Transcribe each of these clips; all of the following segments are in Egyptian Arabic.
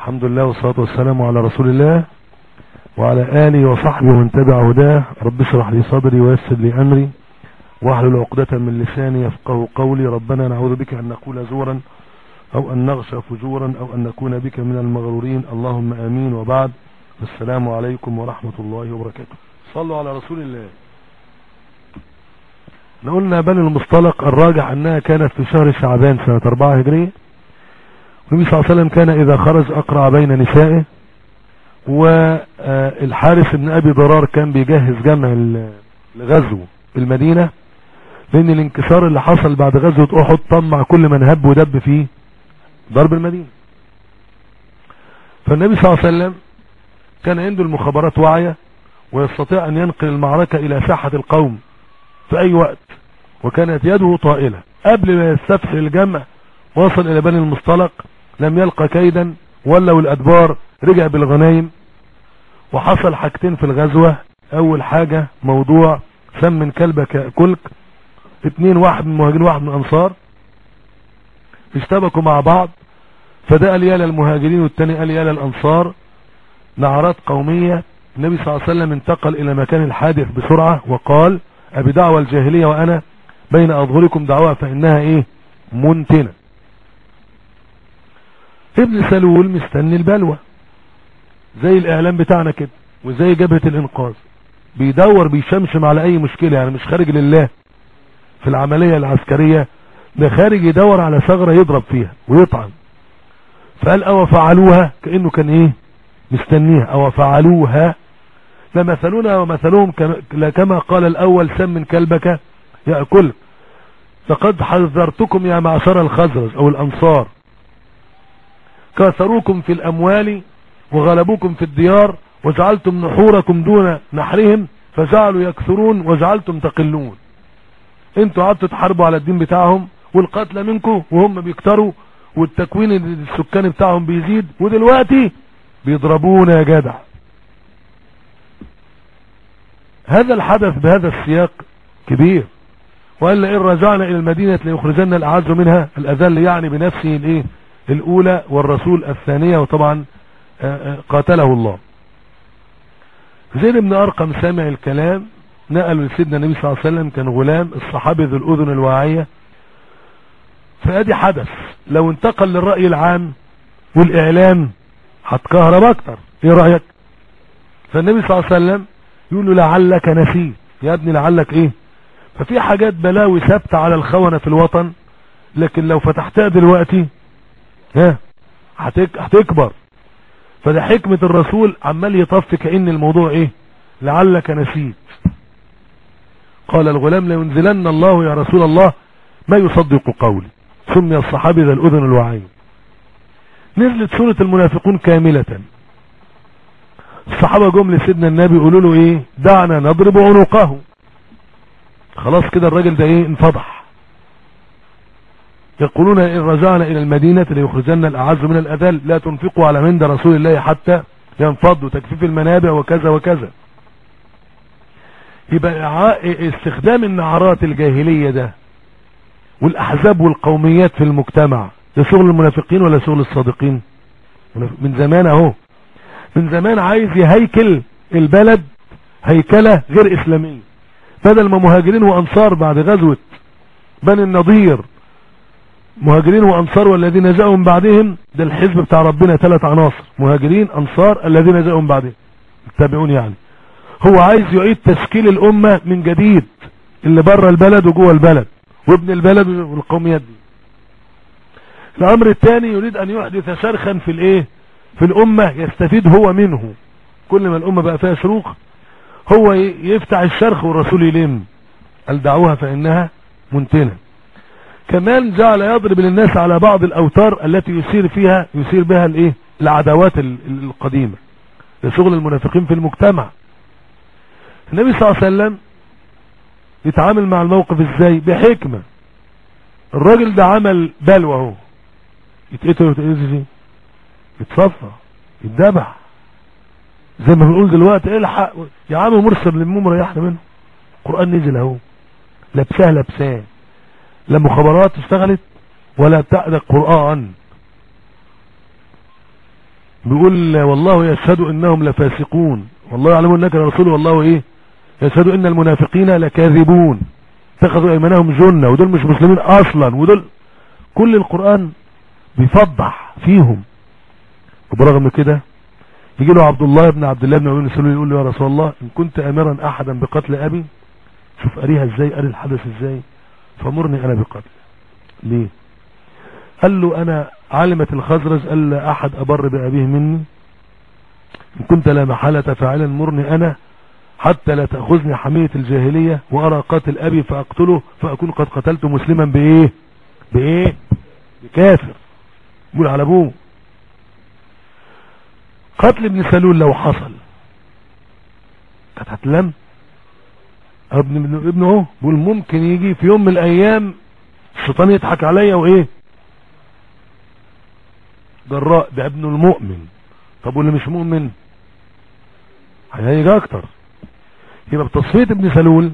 الحمد لله والصلاة والسلام على رسول الله وعلى آله وصحبه ومن تبع هداه رب اشرح لي صدري ويسر لي أمري واحلل عقدة من لساني يفقه قولي ربنا نعوذ بك أن نقول زورا أو أن نغشى فجورا أو أن نكون بك من المغرورين اللهم آمين وبعد السلام عليكم ورحمة الله وبركاته صلوا على رسول الله قلنا بني المصطلق الراجح أنها كانت في شهر شعبان سنة 4 هجرية النبي صلى الله عليه وسلم كان إذا خرج أقرع بين نسائه والحارث بن أبي ضرار كان بيجهز جمع الغزو في المدينة لأن الانكسار اللي حصل بعد غزوة أحد طمع كل من هب ودب في ضرب المدينة فالنبي صلى الله عليه وسلم كان عنده المخابرات واعية ويستطيع أن ينقل المعركة إلى ساحة القوم في أي وقت وكانت يده طائلة قبل ما يستفتح الجمع وصل إلى بني المصطلق لم يلقى كيدا ولوا الأدبار رجع بالغنايم وحصل حاجتين في الغزوة أول حاجة موضوع سمن كلبك يأكلك اتنين واحد من المهاجرين واحد من الأنصار اشتبكوا مع بعض فده قال يا للمهاجرين والتاني قال يا للأنصار نعرات قومية النبي صلى الله عليه وسلم انتقل إلى مكان الحادث بسرعة وقال أبي دعوة الجاهلية وأنا بين أظهركم دعوة فإنها إيه منتنة ابن سلول مستني البلوى زي الإعلام بتاعنا كده وزي جبهة الإنقاذ بيدور بيشمشم على أي مشكلة يعني مش خارج لله في العملية العسكرية ده خارج يدور على ثغرة يضرب فيها ويطعن فقال أو فعلوها كأنه كان إيه مستنيها أو فعلوها فمثلنا ومثلهم كما قال الأول سم كلبك يأكل فقد حذرتكم يا معشر الخزرج أو الأنصار كاثروكم في الأموال وغلبوكم في الديار وجعلتم نحوركم دون نحرهم فجعلوا يكثرون وجعلتم تقلون انتوا قعدتوا تحاربوا على الدين بتاعهم والقتلى منكم وهم بيكتروا والتكوين السكاني بتاعهم بيزيد ودلوقتي بيضربونا يا جدع هذا الحدث بهذا السياق كبير وقال إن رجعنا إلى المدينة ليخرجن الأعز منها الأذل يعني بنفسه الإيه الأولى والرسول الثانية وطبعا قاتله الله زيد بن أرقم سامع الكلام نقلوا لسيدنا النبي صلى الله عليه وسلم كان غلام الصحابي ذو الأذن الواعية فادي حدث لو انتقل للرأي العام والإعلام هتكهرب أكتر ايه رأيك فالنبي صلى الله عليه وسلم يقول له لعلك نسيت يا ابني لعلك ايه ففي حاجات بلاوي ثابته على الخونة في الوطن لكن لو فتحتها دلوقتي ها هتك... هتكبر فده حكمة الرسول عمال يطفي كأن الموضوع ايه لعلك نسيت قال الغلام لينزلن الله يا رسول الله ما يصدق قولي سمي الصحابي ذا الأذن الوعين نزلت سورة المنافقون كاملة الصحابة جم لسيدنا النبي يقولوا له ايه دعنا نضرب عنقه خلاص كده الراجل ده ايه انفضح يقولون ان رجعنا الى المدينة ليخرجن الاعز من الاذل لا تنفقوا على مند رسول الله حتى ينفضوا تكفيف المنابع وكذا وكذا يبقى استخدام النعرات الجاهلية ده والاحزاب والقوميات في المجتمع ده شغل المنافقين ولا شغل الصادقين من زمان اهو من زمان عايز يهيكل البلد هيكلة غير اسلامية بدل ما مهاجرين وانصار بعد غزوة بني النضير مهاجرين وانصار والذين جاءوا من بعدهم ده الحزب بتاع ربنا ثلاث عناصر مهاجرين انصار الذين جاءوا من بعدهم اتبعون يعني هو عايز يعيد تشكيل الامة من جديد اللي بره البلد وجوه البلد وابن البلد والقوميات دي الامر الثاني يريد ان يحدث شرخا في الايه في الامة يستفيد هو منه كل ما الامة بقى فيها شروخ هو يفتح الشرخ والرسول يلم قال دعوها فانها منتنة كمان جعل يضرب للناس على بعض الاوتار التي يسير فيها يسير بها الايه العداوات القديمة لشغل المنافقين في المجتمع النبي صلى الله عليه وسلم يتعامل مع الموقف ازاي بحكمة الراجل ده عمل بلوى اهو يتقتل ويتقتل يتصفى يتذبح زي ما بنقول دلوقتي الحق يا عم مرسل للموم ريحنا منه القرآن نزل اهو لبساه لبساه لا مخابرات اشتغلت ولا بتاع ده القرآن بيقول والله يشهد انهم لفاسقون والله يعلم انك رسول والله ايه يشهد ان المنافقين لكاذبون اتخذوا ايمانهم جنة ودول مش مسلمين اصلا ودول كل القرآن بيفضح فيهم وبرغم كده يجي له عبد الله بن عبد الله بن ابي سلول يقول له يا رسول الله ان كنت امرا احدا بقتل ابي شوف قريها ازاي قري الحدث ازاي فمرني انا بقتل ليه قال له انا علمت الخزرج الا احد ابر بابيه مني ان كنت لا محالة فاعلا مرني انا حتى لا تأخذني حمية الجاهلية وارى قاتل ابي فاقتله فاكون قد قتلت مسلما بايه بايه بكافر يقول على ابوه قتل ابن سلول لو حصل كانت هتلم ابن ابن ابنه اهو بيقول ممكن يجي في يوم من الايام الشيطان يضحك عليا وايه جراء ده ابنه المؤمن طب واللي مش مؤمن هيجي اكتر يبقى بتصفية ابن سلول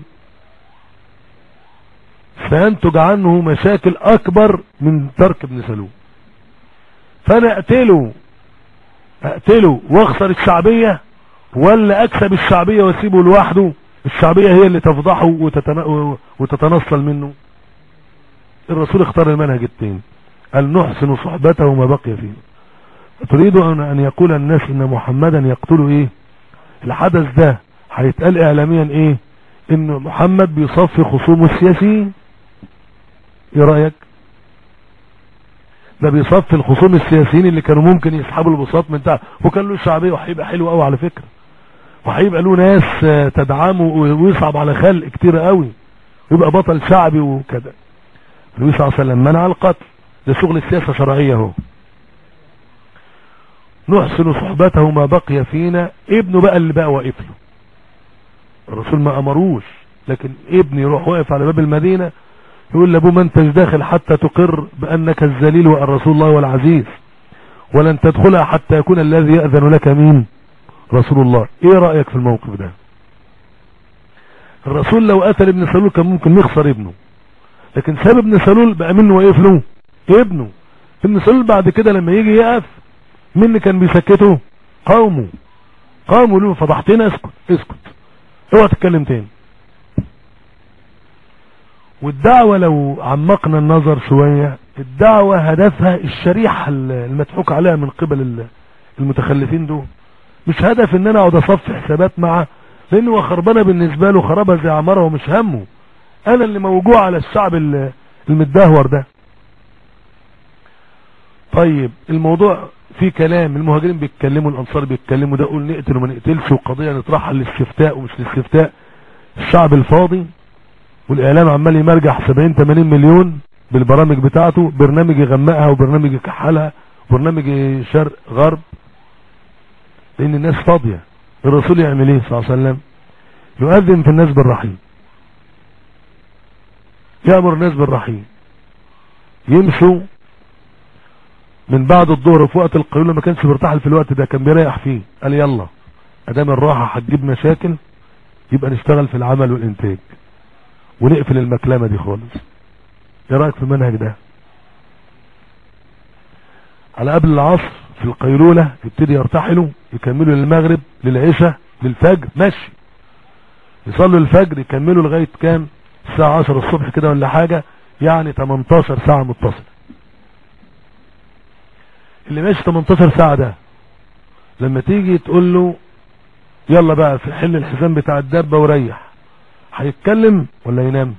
سينتج عنه مشاكل اكبر من ترك ابن سلول فانا اقتله اقتله واخسر الشعبية ولا اكسب الشعبية واسيبه لوحده الشعبية هي اللي تفضحه وتتن... وتتنصل منه الرسول اختار المنهج التاني قال نحسن صحبته ما بقي فيه تريد ان يقول الناس ان محمدا يقتل ايه الحدث ده هيتقال اعلاميا ايه ان محمد بيصفي خصومه السياسيين ايه رأيك ده بيصفي الخصوم السياسيين اللي كانوا ممكن يسحبوا البساط من تحت وكان له الشعبيه وهيبقى حلو قوي على فكره وهيبقى له ناس تدعمه ويصعب على خلق كتير قوي ويبقى بطل شعبي وكده النبي صلى الله عليه وسلم منع القتل ده شغل السياسه شرعيه اهو نحسن صحبته ما بقي فينا ابنه بقى اللي بقى واقف له الرسول ما امروش لكن ابني يروح واقف على باب المدينه يقول لابوه ما انتش داخل حتى تقر بانك الذليل وان رسول الله والعزيز ولن تدخلها حتى يكون الذي يأذن لك مين رسول الله ايه رأيك في الموقف ده الرسول لو قتل ابن سلول كان ممكن يخسر ابنه لكن ساب ابن سلول بقى منه واقف له ابنه ابن سلول بعد كده لما يجي يقف مين اللي كان بيسكته قومه قومه له فضحتنا اسكت اسكت اوعى تتكلم تاني والدعوة لو عمقنا النظر شوية الدعوة هدفها الشريحة المضحوك عليها من قبل المتخلفين دول مش هدف ان انا اقعد اصفي حسابات معه لانه خربانه بالنسبة له خرابها زي عمارة ومش همه انا اللي موجوع على الشعب المدهور ده طيب الموضوع في كلام المهاجرين بيتكلموا الانصار بيتكلموا ده قول نقتل وما نقتلش وقضية نطرحها للاستفتاء ومش للاستفتاء الشعب الفاضي والاعلام عمال يمرجح 70 80 مليون بالبرامج بتاعته برنامج يغمقها وبرنامج يكحلها وبرنامج شرق غرب لان الناس فاضية الرسول يعمل ايه صلى الله عليه وسلم يؤذن في الناس بالرحيم يأمر الناس بالرحيم يمشوا من بعد الظهر في وقت القيلولة ما كانش بيرتحل في الوقت ده كان بيريح فيه قال يلا ادام الراحة هتجيب مشاكل يبقى نشتغل في العمل والانتاج ونقفل المكلمة دي خالص ايه رأيك في المنهج ده على قبل العصر في القيلولة يبتدي يرتحلوا يكملوا للمغرب للعشاء للفجر ماشي يصلوا الفجر يكملوا لغاية كام الساعة 10 الصبح كده ولا حاجة يعني 18 ساعة متصلة اللي ماشي 18 ساعة ده لما تيجي تقول له يلا بقى في حل الحزام بتاع الدابة وريح هيتكلم ولا ينام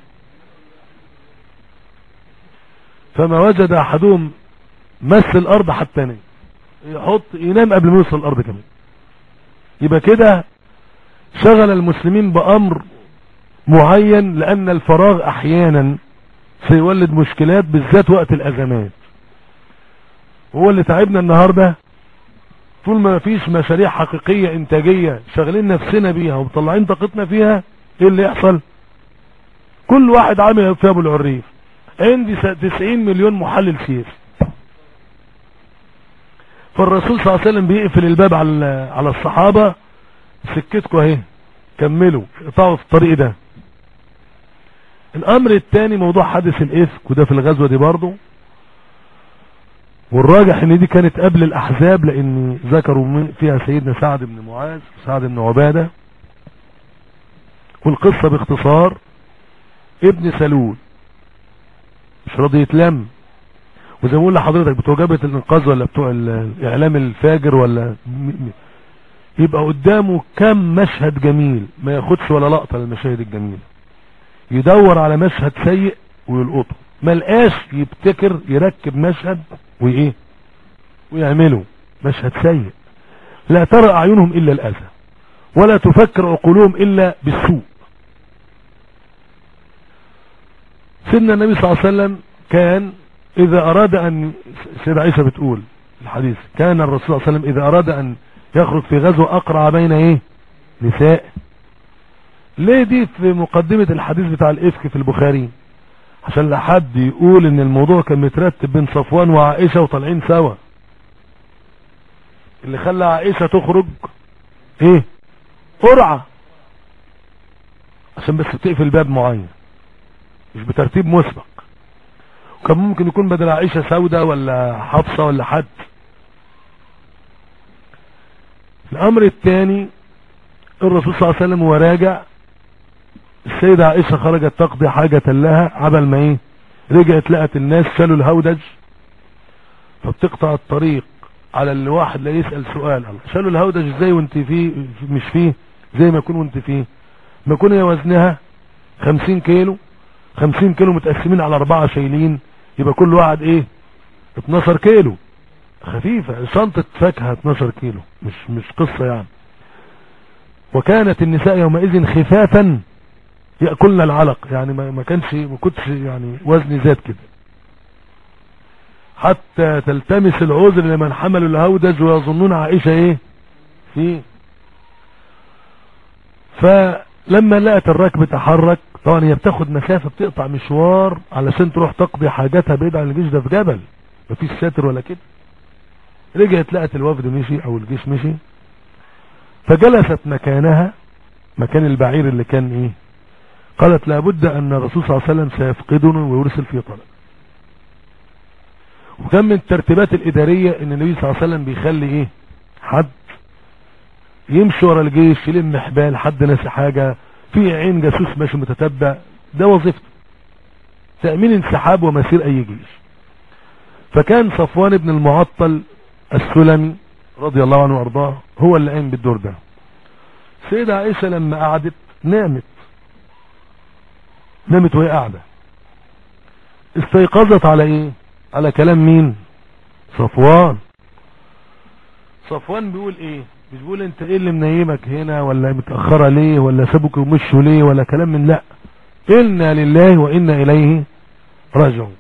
فما وجد احدهم مس الارض حتى ينام يحط ينام قبل ما يوصل الارض كمان يبقى كده شغل المسلمين بامر معين لان الفراغ احيانا سيولد مشكلات بالذات وقت الازمات هو اللي تعبنا النهاردة طول ما مفيش مشاريع حقيقية انتاجية شغالين نفسنا بيها ومطلعين طاقتنا فيها ايه اللي يحصل كل واحد عامل في ابو العريف عندي 90 مليون محلل سياسي فالرسول صلى الله عليه وسلم بيقفل الباب على على الصحابة سكتكم اهي كملوا اقطعوا في الطريق ده الامر الثاني موضوع حادث الافك وده في الغزوة دي برضه والراجح ان دي كانت قبل الاحزاب لان ذكروا فيها سيدنا سعد بن معاذ سعد بن عبادة والقصة باختصار ابن سلول مش راضي يتلم وزي ما بقول لحضرتك بتوع جبهة الانقاذ ولا بتوع الاعلام الفاجر ولا يبقى قدامه كم مشهد جميل ما ياخدش ولا لقطة للمشاهد الجميلة يدور على مشهد سيء ويلقطه ما لقاش يبتكر يركب مشهد وايه ويعمله مشهد سيء لا ترى اعينهم الا الاذى ولا تفكر عقولهم الا بالسوء سيدنا النبي صلى الله عليه وسلم كان اذا اراد ان سيدة عيسى بتقول الحديث كان الرسول صلى الله عليه وسلم اذا اراد ان يخرج في غزو اقرع بين ايه نساء ليه دي في مقدمة الحديث بتاع الافك في البخاري عشان لحد يقول ان الموضوع كان مترتب بين صفوان وعائشة وطالعين سوا اللي خلى عائشة تخرج ايه قرعة عشان بس تقفل باب معين مش بترتيب مسبق وكان ممكن يكون بدل عائشة سودة ولا حفصة ولا حد الامر الثاني الرسول صلى الله عليه وسلم وراجع السيدة عائشة خرجت تقضي حاجة لها عبل ما ايه رجعت لقت الناس شالوا الهودج فبتقطع الطريق على اللي واحد لا يسأل سؤال شالوا الهودج ازاي وانت فيه مش فيه زي ما يكون وانت فيه ما يكون هي وزنها خمسين كيلو خمسين كيلو متقسمين على اربعة شايلين يبقى كل واحد ايه 12 كيلو خفيفة شنطة فاكهة 12 كيلو مش مش قصة يعني وكانت النساء يومئذ خفافا يأكلن العلق يعني ما ما كانش ما كنتش يعني وزني زاد كده حتى تلتمس العذر لمن حملوا الهودج ويظنون عائشة ايه في فلما لقت الركب تحرك طبعا هي بتاخد مسافة بتقطع مشوار علشان تروح تقضي حاجاتها بعيد عن الجيش ده في جبل مفيش ساتر ولا كده رجعت لقت الوفد مشي او الجيش مشي فجلست مكانها مكان البعير اللي كان ايه قالت لابد ان الرسول صلى الله عليه وسلم سيفقدني ويرسل في طلب وكان من الترتيبات الادارية ان النبي صلى الله عليه وسلم بيخلي ايه حد يمشي ورا الجيش يلم حبال حد ناسي حاجة في عين جاسوس ماشي متتبع ده وظيفته تأمين انسحاب ومسير اي جيش فكان صفوان بن المعطل السلمي رضي الله عنه وارضاه هو اللي قام بالدور ده سيدة عائشة لما قعدت نامت نامت وهي قاعدة استيقظت على ايه على كلام مين صفوان صفوان بيقول ايه مش بيقول انت ايه اللي منيمك هنا ولا متأخرة ليه ولا سابك ومشوا ليه ولا كلام من لا إنا لله وإنا إليه راجعون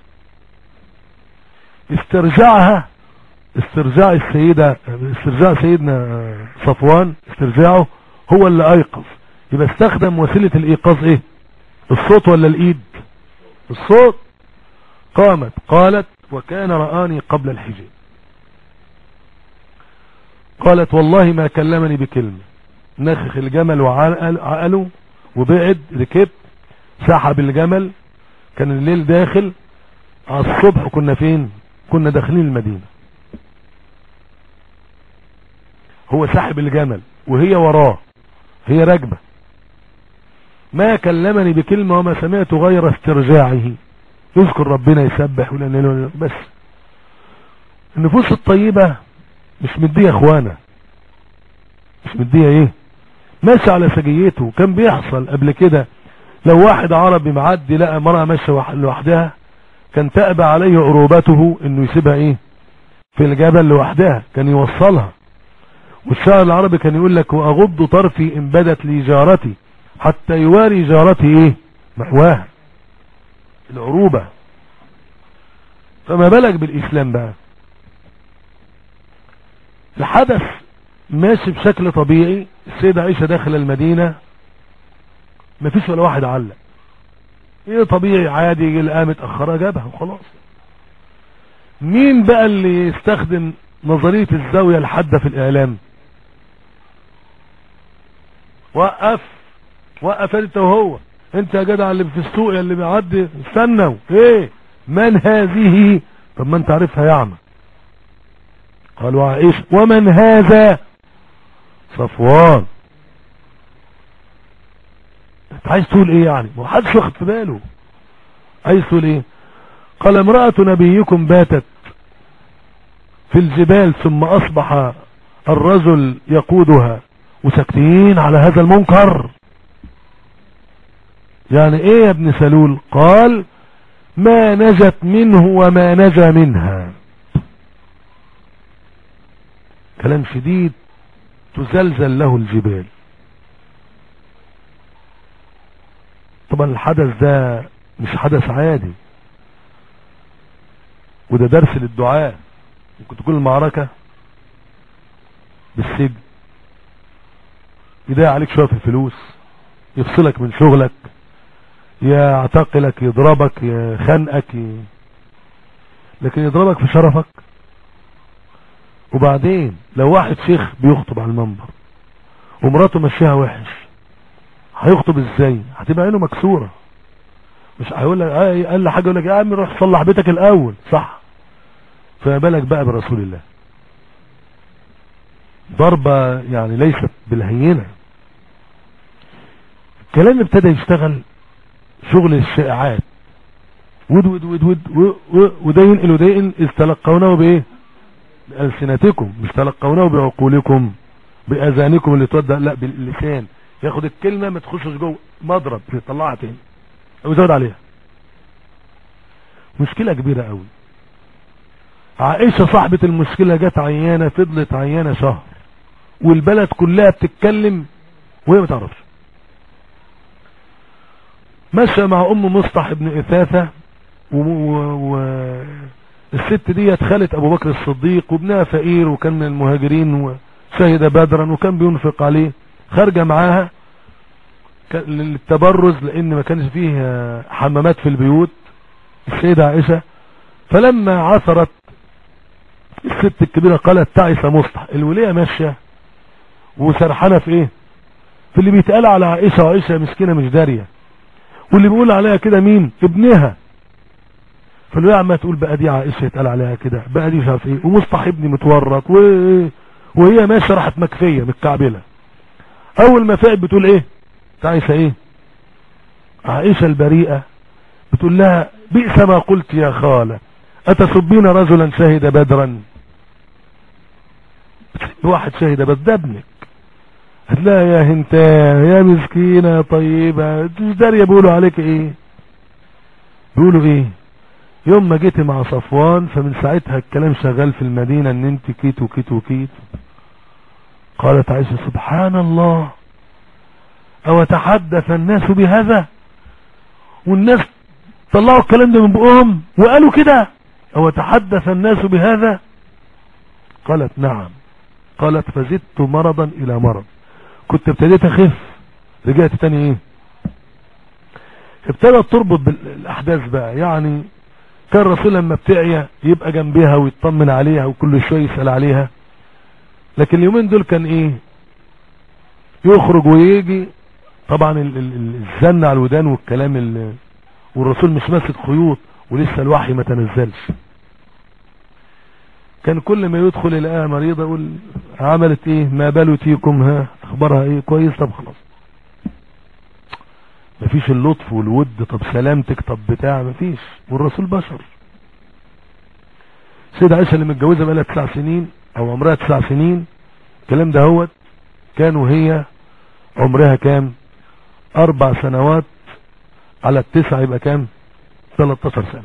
استرجعها استرجاع السيدة استرجاع سيدنا صفوان استرجاعه هو اللي ايقظ يبقى استخدم وسيلة الايقاظ ايه الصوت ولا الايد الصوت قامت قالت وكان رآني قبل الحجاب قالت والله ما كلمني بكلمة نخخ الجمل وعقله وبعد ركبت سحب الجمل كان الليل داخل على الصبح كنا فين كنا داخلين المدينة هو سحب الجمل وهي وراه هي راكبه ما كلمني بكلمة وما سمعت غير استرجاعه يذكر ربنا يسبح ولا بس النفوس الطيبة مش مدية اخوانا مش مدية ايه ماشي على سجيته كان بيحصل قبل كده لو واحد عربي معدي لقى مرأة ماشية لوحدها كان تأبى عليه عروبته انه يسيبها ايه في الجبل لوحدها كان يوصلها والشاعر العربي كان يقول لك واغض طرفي ان بدت لي جارتي حتى يواري جارتي ايه محواها العروبة فما بالك بالاسلام بقى الحدث ماشي بشكل طبيعي السيدة عائشة داخل المدينة مفيش ولا واحد علق ايه طبيعي عادي يجي الآن متأخرة جابها وخلاص مين بقى اللي يستخدم نظرية الزاوية الحادة في الاعلام وقف وقف انت وهو انت يا جدع اللي في السوق اللي بيعدي استنوا ايه من هذه طب ما انت عارفها يعمى قالوا عائشة ومن هذا صفوان انت عايز تقول ايه يعني ما حدش واخد في باله عايز تقول ايه قال امرأة نبيكم باتت في الجبال ثم اصبح الرجل يقودها وساكتين على هذا المنكر يعني ايه يا ابن سلول قال ما نجت منه وما نجا منها كلام شديد تزلزل له الجبال طبعا الحدث ده مش حدث عادي وده درس للدعاء ممكن تكون المعركة بالسجن يضيع عليك شوية في الفلوس يفصلك من شغلك يعتقلك يضربك يخنقك ي... لكن يضربك في شرفك وبعدين لو واحد شيخ بيخطب على المنبر ومراته مشيها وحش هيخطب ازاي هتبقى عينه مكسورة مش هيقول لك قال له حاجه يقول لك يا عم روح صلح بيتك الاول صح فما بالك بقى برسول الله ضربة يعني ليست بالهينة الكلام ابتدى يشتغل شغل الشائعات ود ود ود ود وده ينقل وده ينقل اذ تلقونه بايه بألسنتكم مش تلقونه بعقولكم بأذانكم اللي تودع لا باللسان ياخد الكلمة ما تخشش جوه مضرب يطلعها تاني او يزود عليها مشكلة كبيرة قوي عائشة صاحبة المشكلة جت عيانة فضلت عيانة شهر والبلد كلها بتتكلم وهي ما تعرفش مشى مع ام مصطح ابن اثاثة والست دي خالة ابو بكر الصديق وابنها فقير وكان من المهاجرين وشهد بدرا وكان بينفق عليه خارجة معاها للتبرز لان ما كانش فيه حمامات في البيوت السيدة عائشة فلما عثرت الست الكبيرة قالت تعس مصطح الولية ماشية وسرحانة في ايه في اللي بيتقال على عائشة وعائشة مسكينة مش دارية واللي بيقول عليها كده مين ابنها فالولية عمالة تقول بقى دي عائشة يتقال عليها كده بقى دي مش عارف ايه ومصطح ابني متورط و... وهي ماشية راحت مكفية متكعبلة اول ما فقت بتقول ايه تعيسة ايه عائشة البريئة بتقول لها بئس ما قلت يا خالة اتسبين رجلا شهد بدرا واحد شهد بدر ده ابنك هتلاقي يا هنتان يا مسكينة يا طيبة مش دارية بيقولوا عليك ايه بيقولوا ايه يوم ما جيت مع صفوان فمن ساعتها الكلام شغال في المدينة ان انت كيت وكيت وكيت قالت عائشة سبحان الله او تحدث الناس بهذا والناس طلعوا الكلام ده من بقهم وقالوا كده او تحدث الناس بهذا قالت نعم قالت فزدت مرضا الى مرض كنت ابتديت اخف رجعت تاني ايه ابتدت تربط بالاحداث بقى يعني كان الرسول لما بتعيا يبقى جنبها ويطمن عليها وكل شويه يسال عليها لكن اليومين دول كان ايه يخرج ويجي طبعا الزن على الودان والكلام اللي والرسول مش ماسك خيوط ولسه الوحي ما تنزلش كان كل ما يدخل يلاقيها مريضة يقول عملت ايه ما بالوتيكم ها اخبارها ايه كويس طب خلاص مفيش اللطف والود طب سلامتك طب بتاع مفيش والرسول بشر سيدة عائشة اللي متجوزة بقالها تسع سنين او عمرها تسع سنين الكلام ده هو كان وهي عمرها كام اربع سنوات على التسعة يبقى كام 13 سنة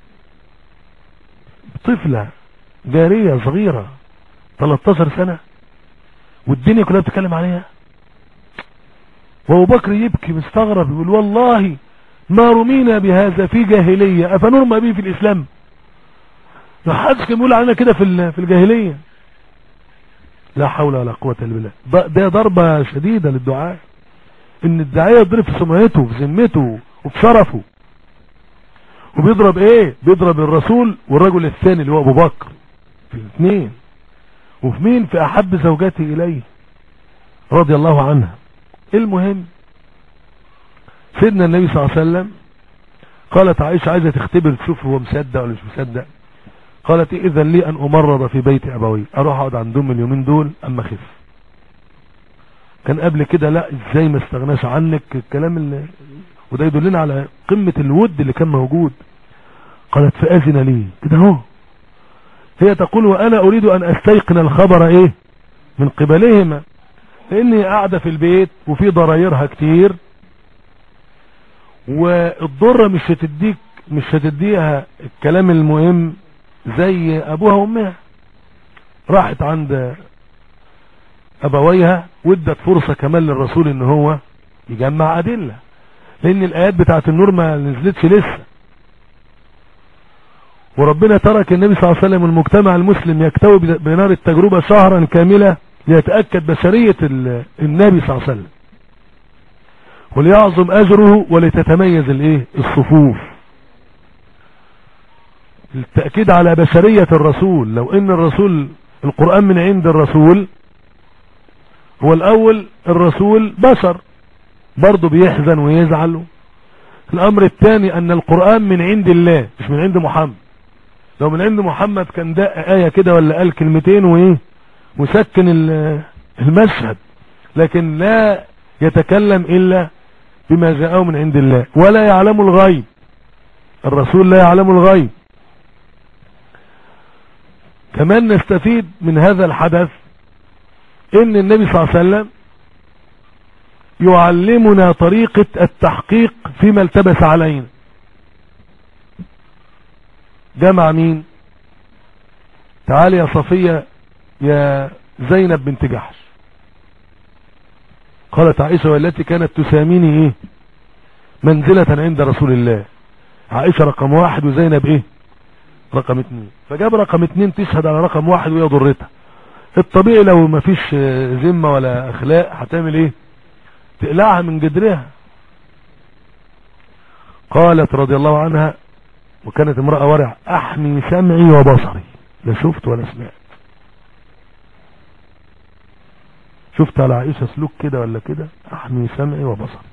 طفلة جارية صغيرة 13 سنة والدنيا كلها بتتكلم عليها وابو بكر يبكي مستغرب يقول والله ما رمينا بهذا في جاهلية افنرمى به في الاسلام ما حدش كان بيقول علينا كده في في الجاهلية لا حول ولا قوة الا بالله ده ضربة شديدة للدعاء ان الداعية يضرب في سمعته في ذمته وفي شرفه وبيضرب ايه بيضرب الرسول والرجل الثاني اللي هو ابو بكر في الاثنين وفي مين في احب زوجاته اليه رضي الله عنها المهم سيدنا النبي صلى الله عليه وسلم قالت عائشة عايزة تختبر تشوف هو مصدق ولا مش مصدق قالت اذا لي ان امرض في بيت ابوي اروح اقعد عندهم اليومين دول اما اخف كان قبل كده لا ازاي ما استغناش عنك الكلام اللي وده يدلنا على قمة الود اللي كان موجود قالت فاذن لي كده اهو هي تقول وانا اريد ان استيقن الخبر ايه من قبلهما لاني قاعدة في البيت وفي ضرايرها كتير والضرة مش هتديك مش هتديها الكلام المهم زي ابوها وامها راحت عند ابويها وادت فرصة كمان للرسول ان هو يجمع ادلة لان الايات بتاعت النور ما نزلتش لسه وربنا ترك النبي صلى الله عليه وسلم المجتمع المسلم يكتوي بنار التجربة شهرا كاملة ليتأكد بشرية النبي صلى الله عليه وسلم وليعظم اجره ولتتميز الايه الصفوف التأكيد على بشرية الرسول لو ان الرسول القرآن من عند الرسول هو الاول الرسول بشر برضه بيحزن ويزعل الامر الثاني ان القرآن من عند الله مش من عند محمد لو من عند محمد كان دق آية كده ولا قال كلمتين وايه وسكن المشهد لكن لا يتكلم الا بما جاءه من عند الله ولا يعلم الغيب الرسول لا يعلم الغيب كمان نستفيد من هذا الحدث ان النبي صلى الله عليه وسلم يعلمنا طريقة التحقيق فيما التبس علينا جمع مين تعالي يا صفية يا زينب بنت جحش قالت عائشة والتي كانت تساميني ايه منزلة عند رسول الله عائشة رقم واحد وزينب ايه رقم اتنين فجاب رقم اتنين تشهد على رقم واحد وهي ضرتها الطبيعي لو ما فيش ذمة ولا اخلاق هتعمل ايه تقلعها من جدرها قالت رضي الله عنها وكانت امرأة ورع احمي سمعي وبصري لا شفت ولا سمعت شفت على عائشة سلوك كده ولا كده احمي سمعي وبصري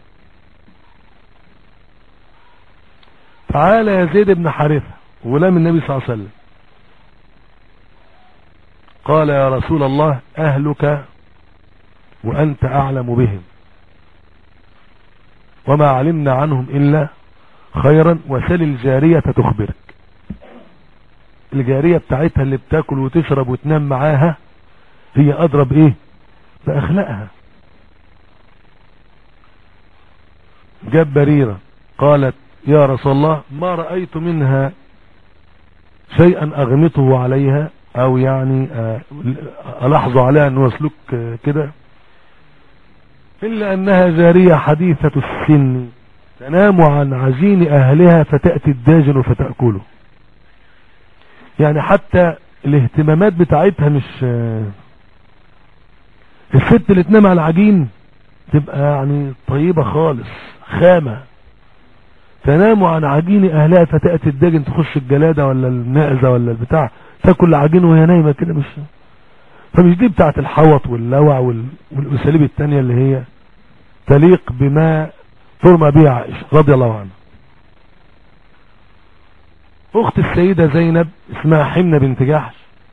تعال يا زيد بن حارثة غلام النبي صلى الله عليه وسلم قال يا رسول الله اهلك وانت اعلم بهم وما علمنا عنهم الا خيرا وسل الجارية تخبرك الجارية بتاعتها اللي بتاكل وتشرب وتنام معاها هي اضرب ايه باخلاقها جاب بريرة قالت يا رسول الله ما رأيت منها شيئا اغمطه عليها او يعني الاحظ عليها انه سلوك كده الا انها جارية حديثة السن تنام عن عجين اهلها فتأتي الداجن فتأكله يعني حتى الاهتمامات بتاعتها مش الست اللي تنام على العجين تبقى يعني طيبة خالص خامة تنام عن عجين اهلها فتأتي الداجن تخش الجلادة ولا النائزة ولا البتاع تاكل العجين وهي نايمة كده مش فمش دي بتاعت الحوط واللوع وال... والاساليب التانية اللي هي تليق بما ترمى به عائشة رضي الله عنها اخت السيدة زينب اسمها حمنة بنت جحش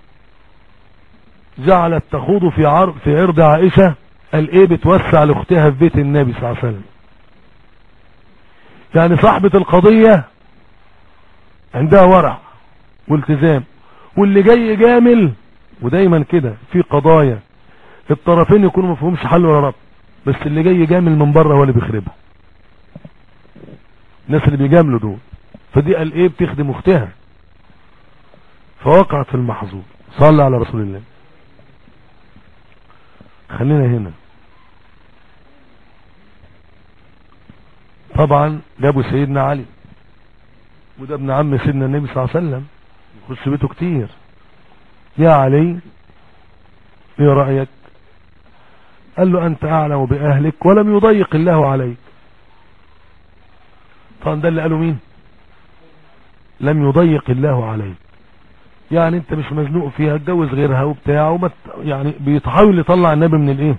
جعلت تخوض في عرض في عرض عائشة الايه بتوسع لاختها في بيت النبي صلى الله عليه وسلم يعني صاحبة القضية عندها ورع والتزام واللي جاي جامل ودايما كده في قضايا الطرفين يكونوا مفهومش حل ولا رب بس اللي جاي جامل من بره هو اللي بيخربها الناس اللي بيجاملوا دول فدي قال ايه بتخدم اختها فوقعت في المحظور صلى على رسول الله خلينا هنا طبعا جابوا سيدنا علي وده ابن عم سيدنا النبي صلى الله عليه وسلم يخش بيته كتير يا علي ايه رأيك قال له انت اعلم باهلك ولم يضيق الله عليك طبعا ده اللي قاله مين لم يضيق الله عليك يعني انت مش مزنوق فيها اتجوز غيرها وبتاع وما يعني بيتحاول يطلع النبي من الايه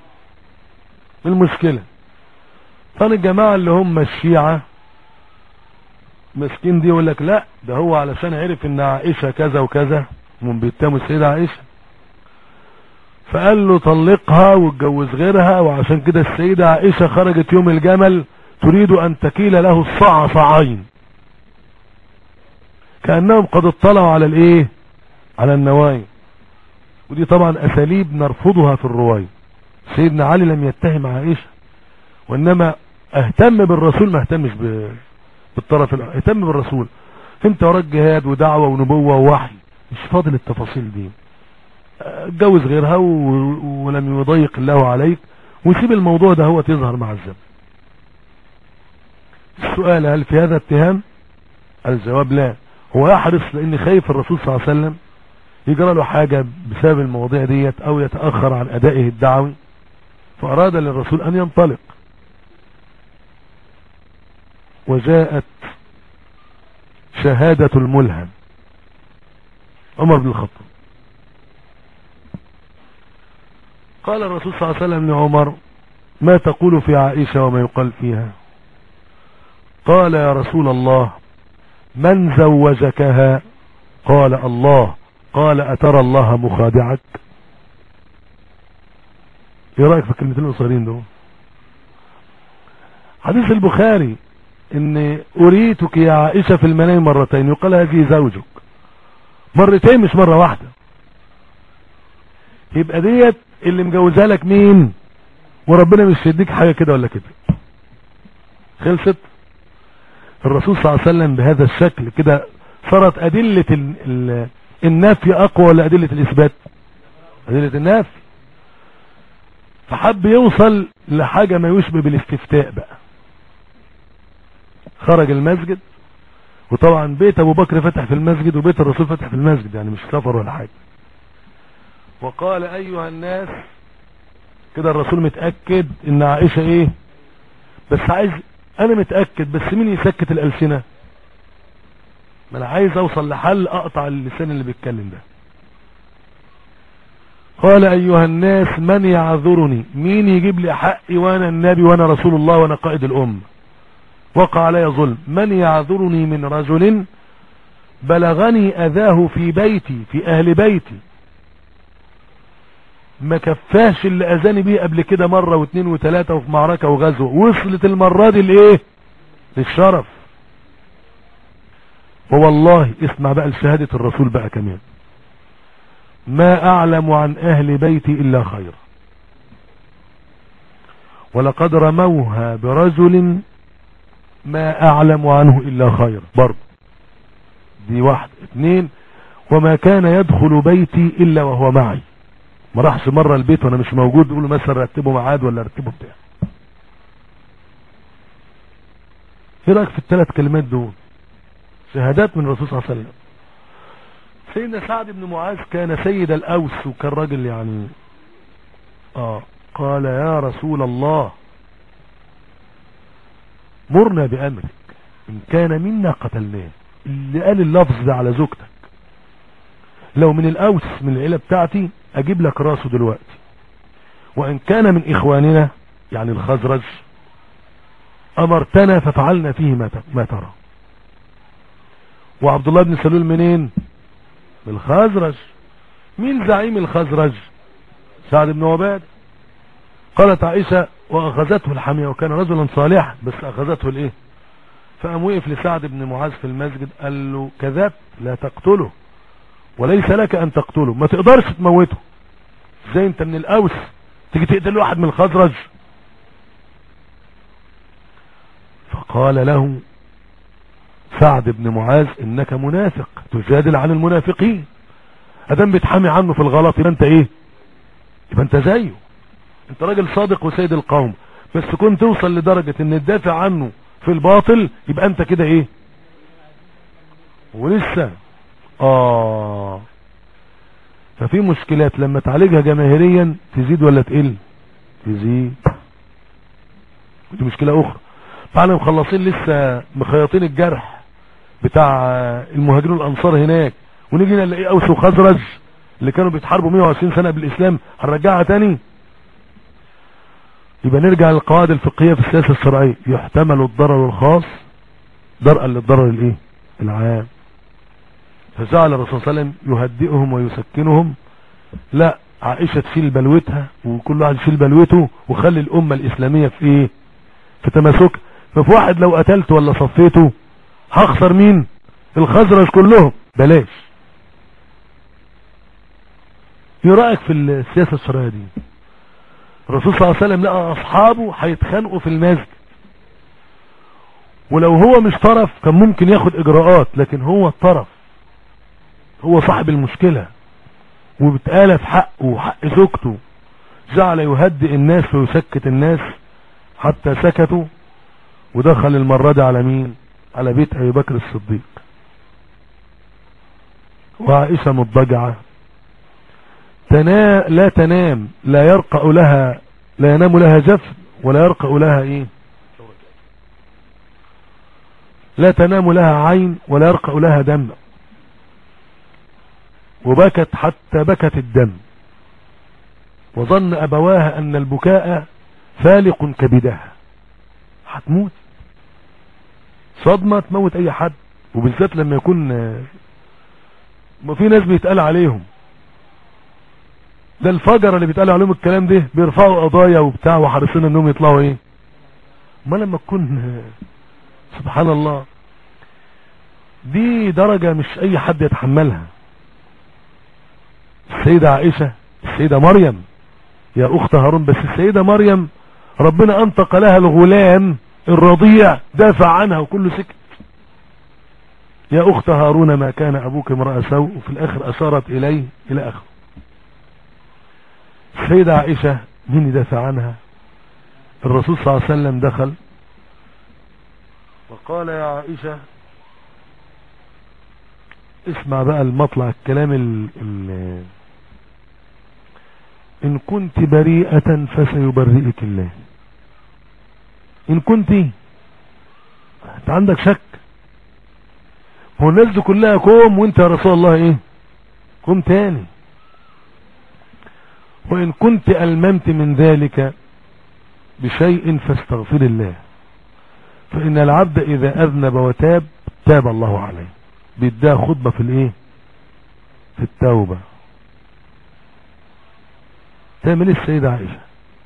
من المشكله كان الجماعه اللي هم الشيعه مسكين دي يقول لك لا ده هو علشان عرف ان عائشة كذا وكذا من بيتهم السيدة عائشة فقال له طلقها واتجوز غيرها وعشان كده السيدة عائشة خرجت يوم الجمل تريد ان تكيل له الصاع صاعين كأنهم قد اطلعوا على الايه على النوايا ودي طبعا اساليب نرفضها في الرواية سيدنا علي لم يتهم عائشة وانما اهتم بالرسول ما اهتمش ب... بالطرف الأ- اهتم بالرسول انت وراك جهاد ودعوة ونبوة ووحي مش فاضل التفاصيل دي اتجوز غيرها و... ولم يضيق الله عليك وسيب الموضوع ده هو تظهر مع الزمن السؤال هل في هذا اتهام الجواب لا هو يحرص لان خايف الرسول صلى الله عليه وسلم يجرى له حاجة بسبب المواضيع ديت او يتأخر عن ادائه الدعوي فاراد للرسول ان ينطلق وجاءت شهادة الملهم عمر بن الخطاب قال الرسول صلى الله عليه وسلم لعمر ما تقول في عائشة وما يقال فيها قال يا رسول الله من زوجكها قال الله قال أترى الله مخادعك ايه رأيك في الكلمتين القصيرين دول حديث البخاري ان اريتك يا عائشة في المنام مرتين يقال هذه زوجك مرتين مش مرة واحدة يبقى ديت اللي مجوزها لك مين وربنا مش يديك حاجة كده ولا كده خلصت الرسول صلى الله عليه وسلم بهذا الشكل كده صارت أدلة ال ال النفي أقوى ولا أدلة الإثبات أدلة النفي فحب يوصل لحاجة ما يشبه بالاستفتاء بقى خرج المسجد وطبعا بيت ابو بكر فتح في المسجد وبيت الرسول فتح في المسجد يعني مش سفر ولا حاجة وقال ايها الناس كده الرسول متأكد ان عائشة ايه بس عايز انا متأكد بس مين يسكت الالسنة ما انا عايز اوصل لحل اقطع اللسان اللي بيتكلم ده قال ايها الناس من يعذرني مين يجيب لي حقي وانا النبي وانا رسول الله وانا قائد الامه وقع علي ظلم من يعذرني من رجل بلغني اذاه في بيتي في اهل بيتي ما كفاش اللي اذاني بيه قبل كده مرة واثنين وثلاثة وفي معركة وغزوة وصلت المرة دي لايه للشرف ووالله اسمع بقى لشهادة الرسول بقى كمان ما اعلم عن اهل بيتي الا خير ولقد رموها برجل ما اعلم عنه الا خير برضه دي واحد اتنين وما كان يدخل بيتي الا وهو معي ما راحش مرة البيت وانا مش موجود يقولوا مثلا رتبوا ميعاد ولا رتبوا بتاع ايه رايك في الثلاث كلمات دول شهادات من الرسول صلى الله عليه وسلم سيدنا سعد بن معاذ كان سيد الاوس وكان راجل يعني اه قال يا رسول الله مرنا بأمرك إن كان منا قتلناه اللي قال اللفظ ده على زوجتك لو من الأوس من العيلة بتاعتي أجيب لك راسه دلوقتي وإن كان من إخواننا يعني الخزرج أمرتنا ففعلنا فيه ما ما ترى وعبد الله بن سلول منين من الخزرج مين زعيم الخزرج سعد بن عباد قالت عائشة واخذته الحمية وكان رجلا صالحا بس اخذته الايه فقام وقف لسعد بن معاذ في المسجد قال له كذبت لا تقتله وليس لك ان تقتله ما تقدرش تموته ازاي انت من الاوس تيجي تقتل واحد من الخزرج فقال له سعد بن معاذ انك منافق تجادل عن المنافقين ادام بتحامي عنه في الغلط يبقى انت ايه يبقى انت زيه انت راجل صادق وسيد القوم بس كنت توصل لدرجة ان تدافع عنه في الباطل يبقى انت كده ايه ولسه اه ففي مشكلات لما تعالجها جماهيريا تزيد ولا تقل تزيد ودي مشكلة اخرى فعلا مخلصين لسه مخيطين الجرح بتاع المهاجرين الانصار هناك ونيجي نلاقي اوس وخزرج اللي كانوا بيتحاربوا 120 سنة بالاسلام هنرجعها تاني يبقى نرجع للقواعد الفقهية في السياسة الشرعية يحتمل الضرر الخاص درءا للضرر الايه العام فجعل الرسول صلى الله عليه وسلم يهدئهم ويسكنهم لا عائشة تشيل بلوتها وكل واحد يشيل بلوته وخلي الأمة الإسلامية في ايه في تماسك ففي واحد لو قتلته ولا صفيته هخسر مين الخزرج كلهم بلاش ايه رأيك في السياسة الشرعية دي الرسول صلى الله عليه وسلم لقى اصحابه هيتخانقوا في المسجد ولو هو مش طرف كان ممكن ياخد اجراءات لكن هو الطرف هو صاحب المشكلة وبتقال في حقه وحق زوجته جعل يهدئ الناس ويسكت الناس حتى سكتوا ودخل المرة دي على مين على بيت ابي بكر الصديق وعائشة مضجعة تنا لا تنام لا يرقأ لها لا ينام لها جفن ولا يرقأ لها ايه لا تنام لها عين ولا يرقأ لها دم وبكت حتى بكت الدم وظن أبواها أن البكاء فالق كبدها هتموت صدمة تموت أي حد وبالذات لما يكون ما في ناس بيتقال عليهم ده الفجر اللي بيتقال عليهم الكلام ده بيرفعوا قضايا وبتاع وحريصين انهم يطلعوا ايه ما لما تكون سبحان الله دي درجة مش اي حد يتحملها السيدة عائشة السيدة مريم يا اخت هارون بس السيدة مريم ربنا انطق لها الغلام الرضيع دافع عنها وكله سكت يا اخت هارون ما كان ابوك امرأ سوء وفي الاخر اشارت اليه الى اخره السيدة عائشة مين يدافع عنها الرسول صلى الله عليه وسلم دخل وقال يا عائشة اسمع بقى المطلع الكلام ال ال ان كنت بريئة فسيبرئك الله ان كنت انت عندك شك هو الناس دي كلها كوم وانت يا رسول الله ايه كوم تاني وإن كنت ألممت من ذلك بشيء فاستغفر الله فإن العبد إذا أذنب وتاب تاب الله عليه بيديها خطبة في الإيه في التوبة تعمل السيدة عائشة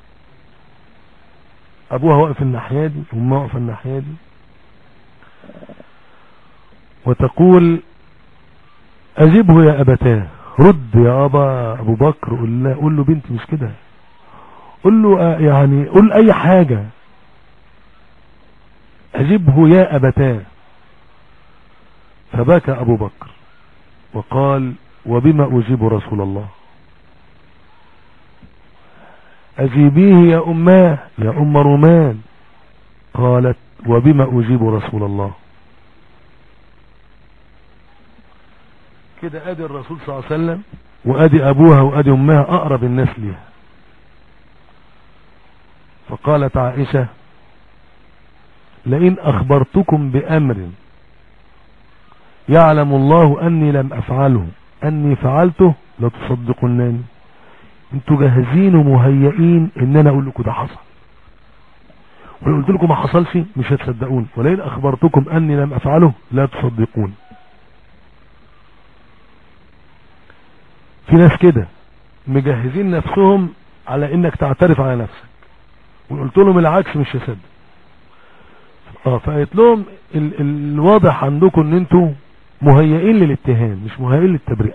أبوها واقف الناحية دي وأمها واقفة الناحية دي وتقول أجبه يا أبتاه رد يا ابا ابو بكر قول له قول له بنتي مش كده قول له آه يعني قول اي حاجة اجبه يا ابتاه فبكى ابو بكر وقال وبما اجيب رسول الله اجيبيه يا اماه يا ام رومان قالت وبما اجيب رسول الله كده ادي الرسول صلى الله عليه وسلم وادي ابوها وادي امها اقرب الناس ليها فقالت عائشة لئن اخبرتكم بامر يعلم الله اني لم افعله اني فعلته لتصدقنني انتوا جاهزين ومهيئين ان انا اقول لكم ده حصل ولو قلت لكم ما حصلش مش هتصدقون ولئن اخبرتكم اني لم افعله لا تصدقون في ناس كده مجهزين نفسهم على انك تعترف على نفسك وقلت لهم العكس مش هصدق اه فقلت لهم ال الواضح عندكم ان انتوا مهيئين للاتهام مش مهيئين للتبرئة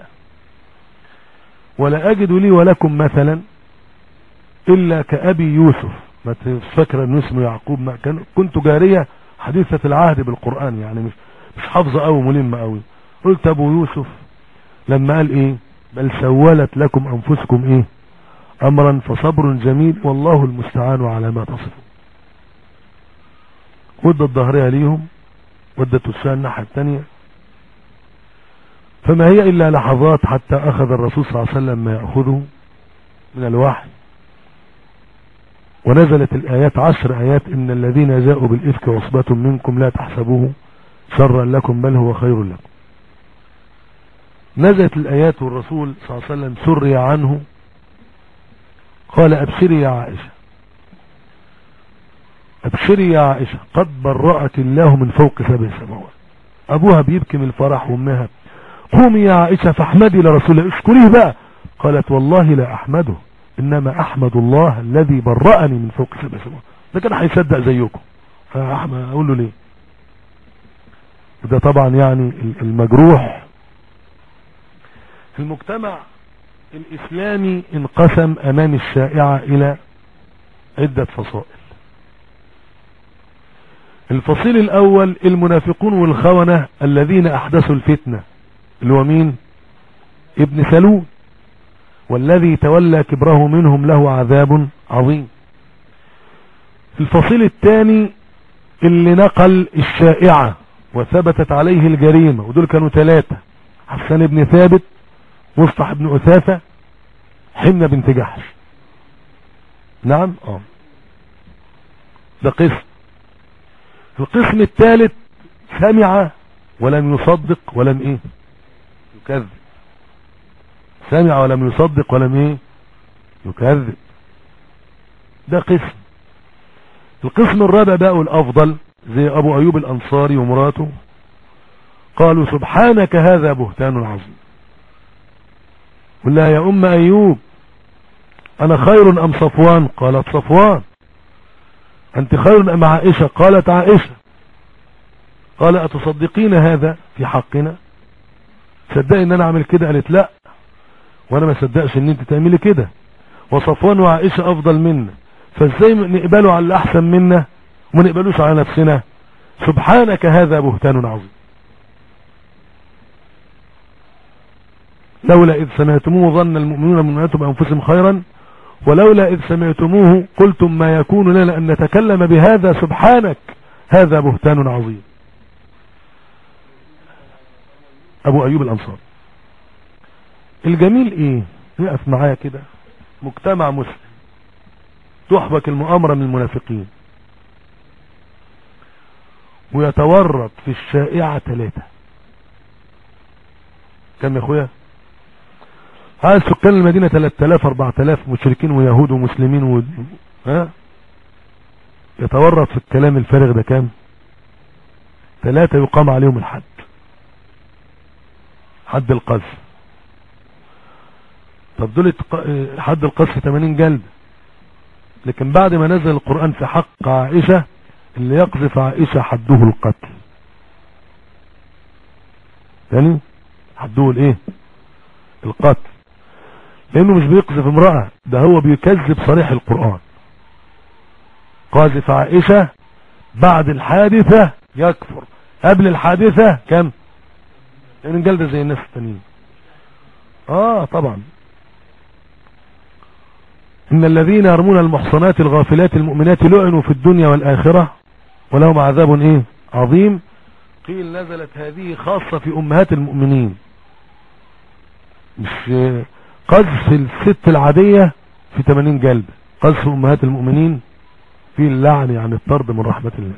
ولا اجد لي ولكم مثلا الا كابي يوسف ما فاكره انه اسمه يعقوب ما كان كنت جارية حديثة العهد بالقرآن يعني مش مش حافظة قوي ملمة قوي قلت ابو يوسف لما قال ايه بل سولت لكم انفسكم ايه امرا فصبر جميل والله المستعان على ما تصفون ودت ظهرها ليهم ودت وشها الناحية التانية فما هي الا لحظات حتى اخذ الرسول صلى الله عليه وسلم ما يأخذه من الوحي ونزلت الايات عشر ايات ان الذين جاءوا بالافك عصبة منكم لا تحسبوه شرا لكم بل هو خير لكم نزلت الآيات والرسول صلى الله عليه وسلم سري عنه قال أبشري يا عائشة ابشري يا عائشة قد برأت الله من فوق سبع سماوات ابوها بيبكي من الفرح وامها قومي يا عائشة فاحمدي لرسول الله اشكريه بقى قالت والله لا احمده انما احمد الله الذي برأني من فوق سبع سماوات ده كان هيصدق زيكم فاحمد اقول له ليه وده طبعا يعني المجروح المجتمع الاسلامي انقسم امام الشائعة الى عدة فصائل الفصيل الاول المنافقون والخونة الذين احدثوا الفتنة اللي هو مين ابن سلول والذي تولى كبره منهم له عذاب عظيم الفصيل الثاني اللي نقل الشائعة وثبتت عليه الجريمة ودول كانوا ثلاثة حسان بن ثابت مصطح بن أثاثة حمنا بنت جحش نعم اه ده قسم القسم الثالث سمع ولم يصدق ولم ايه يكذب سمع ولم يصدق ولم ايه يكذب ده قسم القسم الرابع بقى الافضل زي ابو ايوب الانصاري ومراته قالوا سبحانك هذا بهتان عظيم قل لها يا ام ايوب انا خير ام صفوان قالت صفوان انت خير ام عائشة قالت عائشة قال اتصدقين هذا في حقنا صدقي ان انا اعمل كده قالت لا وانا ما صدقش ان انت تعملي كده وصفوان وعائشة افضل منا فازاي نقبله على الاحسن منا وما نقبلوش على نفسنا سبحانك هذا بهتان عظيم لولا إذ سمعتموه ظن المؤمنون من بأنفسهم خيرا ولولا إذ سمعتموه قلتم ما يكون لنا أن نتكلم بهذا سبحانك هذا بهتان عظيم أبو أيوب الأنصار الجميل إيه يقف معايا كده مجتمع مسلم تحبك المؤامرة من المنافقين ويتورط في الشائعة ثلاثة كم يا اخويا هذا سكان المدينة 3000 4000 مشركين ويهود ومسلمين و... ها يتورط في الكلام الفارغ ده كام ثلاثة يقام عليهم الحد حد القذف طب دول حد القذف 80 جلد لكن بعد ما نزل القرآن في حق عائشة اللي يقذف عائشة حده القتل يعني حده الايه القتل لانه مش بيقذف امرأة ده هو بيكذب صريح القرآن قاذف عائشة بعد الحادثة يكفر قبل الحادثة كم يعني جلدة زي الناس التانيين اه طبعا ان الذين يرمون المحصنات الغافلات المؤمنات لعنوا في الدنيا والاخرة ولهم عذاب ايه عظيم قيل نزلت هذه خاصة في امهات المؤمنين مش قذف الست العادية في 80 جلد قذف امهات المؤمنين في اللعن يعني الطرد من رحمة الله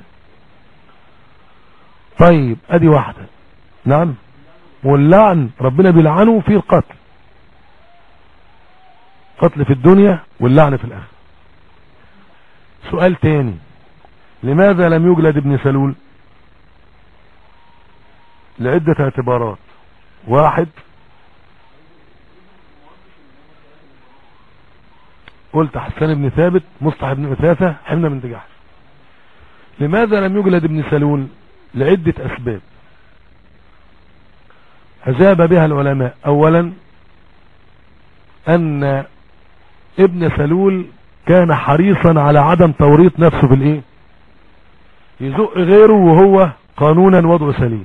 طيب ادي واحدة نعم واللعن ربنا بيلعنه في القتل قتل في الدنيا واللعن في الاخر سؤال تاني لماذا لم يجلد ابن سلول لعدة اعتبارات واحد قلت حسان بن ثابت مصطح بن أثاثة حمنا بن جحش لماذا لم يجلد ابن سلول لعدة أسباب أجاب بها العلماء أولا أن ابن سلول كان حريصا على عدم توريط نفسه في الايه يزق غيره وهو قانونا وضع سليم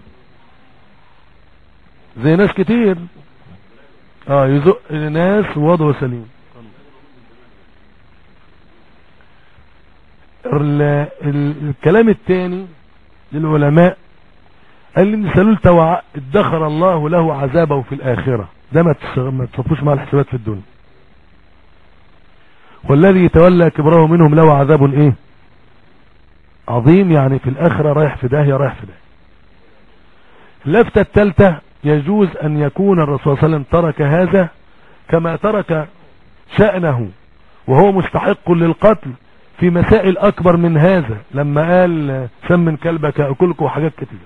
زي ناس كتير اه يزق ناس وضع سليم الكلام الثاني للعلماء قال ان سلول توع ادخر الله له عذابه في الاخرة ده ما تصفوش مع الحسابات في الدنيا والذي تولى كبره منهم له عذاب ايه عظيم يعني في الاخرة رايح في داهية رايح في داهية اللفتة الثالثة يجوز ان يكون الرسول صلى الله عليه وسلم ترك هذا كما ترك شأنه وهو مستحق للقتل في مسائل اكبر من هذا لما قال سمن كلبك اكلك وحاجات كتير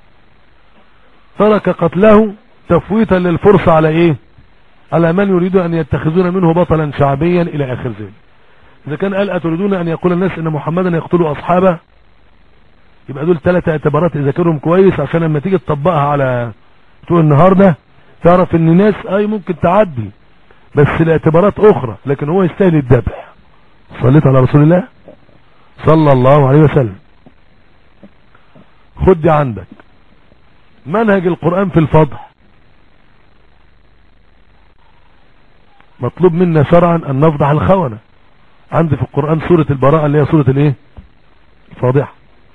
ترك قتله تفويتا للفرصة على ايه على من يريد ان يتخذون منه بطلا شعبيا الى اخر ذلك اذا كان قال اتريدون ان يقول الناس ان محمدا يقتل اصحابه يبقى دول ثلاثة اعتبارات ذاكرهم كويس عشان لما تيجي تطبقها على تقول النهاردة تعرف ان الناس اي ممكن تعدي بس الاعتبارات اخرى لكن هو يستاهل الذبح صليت على رسول الله صلى الله عليه وسلم خد دي عندك منهج القرآن في الفضح مطلوب منا شرعا ان نفضح الخونة عندي في القرآن سورة البراءة اللي هي سورة الايه الفاضحة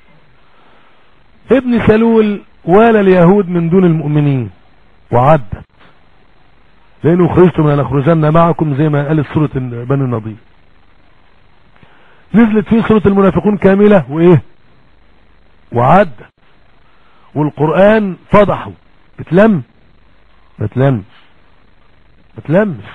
ابن سلول والى اليهود من دون المؤمنين وعدت لانه خرجت من الاخرجن معكم زي ما قالت سورة بني النضير نزلت فيه سورة المنافقون كاملة وايه وعدت والقرآن فضحه بتلم ما تلمش ما تلمش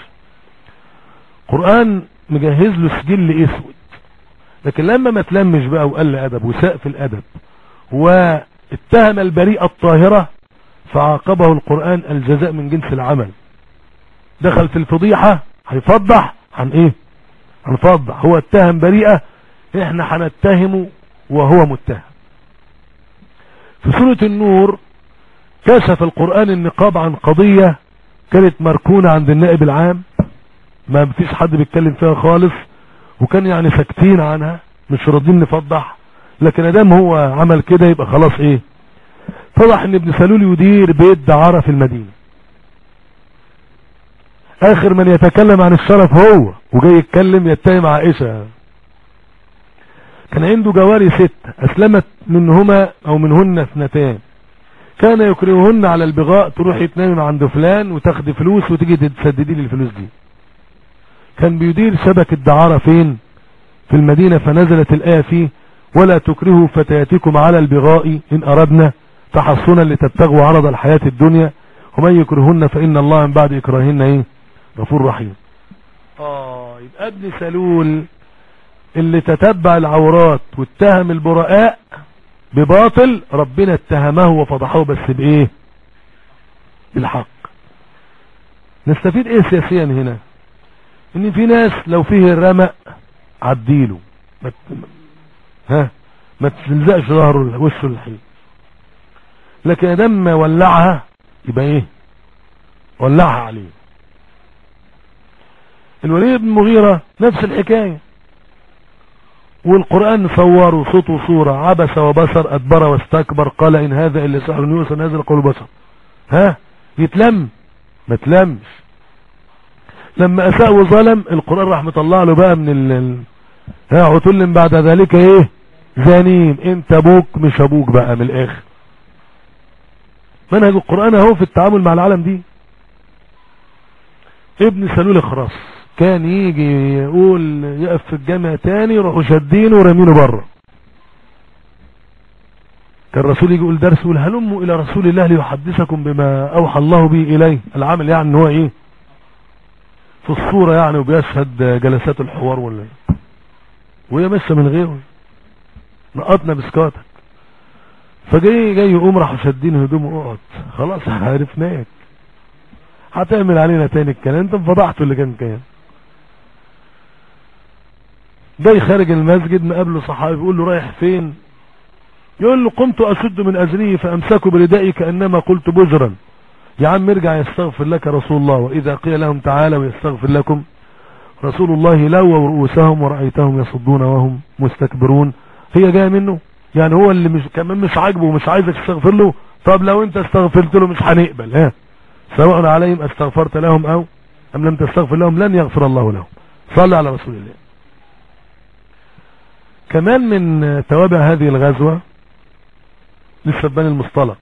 قرآن مجهز له سجل اسود لكن لما ما تلمش بقى وقل ادب وساء في الادب واتهم البريئة الطاهرة فعاقبه القرآن الجزاء من جنس العمل دخل في الفضيحة هيفضح عن ايه هنفضح هو اتهم بريئة احنا هنتهمه وهو متهم في سورة النور كشف القرآن النقاب عن قضية كانت مركونة عند النائب العام ما فيش حد بيتكلم فيها خالص وكان يعني ساكتين عنها مش راضيين نفضح لكن ادام هو عمل كده يبقى خلاص ايه فضح ان ابن سلول يدير بيت دعارة في المدينة اخر من يتكلم عن الشرف هو وجاي يتكلم يتهم عائشة كان عنده جواري ست اسلمت منهما او منهن اثنتان كان يكرههن على البغاء تروح تنام عند فلان وتاخدي فلوس وتيجي تسددي لي الفلوس دي كان بيدير شبكة دعارة فين في المدينة فنزلت الآية فيه ولا تكرهوا فتياتكم على البغاء إن أردنا تحصنا لتبتغوا عرض الحياة الدنيا ومن يكرهن فإن الله من بعد إكراهن إيه غفور رحيم آه يبقى ابن سلول اللي تتبع العورات واتهم البراء بباطل ربنا اتهمه وفضحه بس بايه بالحق نستفيد ايه سياسيا هنا ان في ناس لو فيه الرمق عديله ما ها ما تلزقش ظهره وشه الحين لكن دم ولعها يبقى ايه ولعها عليه الوليد بن المغيرة نفس الحكاية والقرآن صوره صوت وصورة عبس وبصر أدبر واستكبر قال إن هذا إلا سحر يوسى نازل قول بصر ها يتلم ما تلمش لما أساء وظلم القرآن رحمة الله له بقى من ال ها عتل بعد ذلك ايه زانيم انت ابوك مش ابوك بقى من الاخر منهج القرآن اهو في التعامل مع العالم دي ابن سلول خرص كان يجي يقول يقف في الجامع تاني يروحوا شادينه ورامينه بره كان الرسول يجي يقول درس يقول هلموا الى رسول الله ليحدثكم بما اوحى الله به اليه العمل يعني ان هو ايه في الصورة يعني وبيشهد جلسات الحوار ولا ايه وهي ماشيه من غيره نقطنا بسكاتك فجاي جاي يقوم راحوا شادين هدومه اقعد خلاص عرفناك هتعمل علينا تاني الكلام انت فضحته اللي كان كان جاي خارج المسجد مقابله صحابي بيقول له رايح فين يقول له قمت اشد من اجريه فامسكوا بردائي كانما قلت بجرا يا عم ارجع يستغفر لك رسول الله واذا قيل لهم تعالوا يستغفر لكم رسول الله لووا رؤوسهم ورأيتهم يصدون وهم مستكبرون هي جايه منه يعني هو اللي مش كمان مش عاجبه ومش عايزك تستغفر له طب لو انت استغفرت له مش هنقبل ها سواء عليهم استغفرت لهم او ام لم تستغفر لهم لن يغفر الله لهم صلى على رسول الله كمان من توابع هذه الغزوة لسه بني المصطلق